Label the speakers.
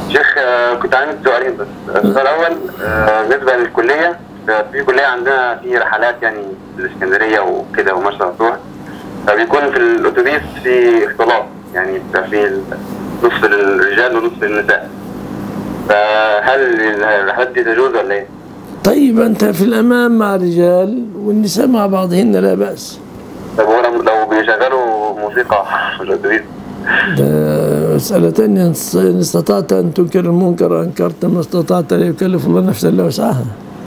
Speaker 1: شيخ آه، كنت عندي سؤالين بس السؤال الاول آه، بالنسبه للكليه آه، في كليه عندنا في رحلات يعني الاسكندريه وكده ومرسى مطروح فبيكون في الاتوبيس في اختلاط يعني بيبقى في نصف للرجال ونصف للنساء فهل الرحلات دي تجوز ولا ايه؟
Speaker 2: طيب أنت في الأمام مع رجال والنساء مع بعضهن لا بأس
Speaker 1: طب هو لو- لو بيشغلوا موسيقى في الاتوبيس
Speaker 2: ده مسألة تانية إن استطعت أن تنكر المنكر أنكرت ما استطعت لا يكلف الله نفسا إلا وسعها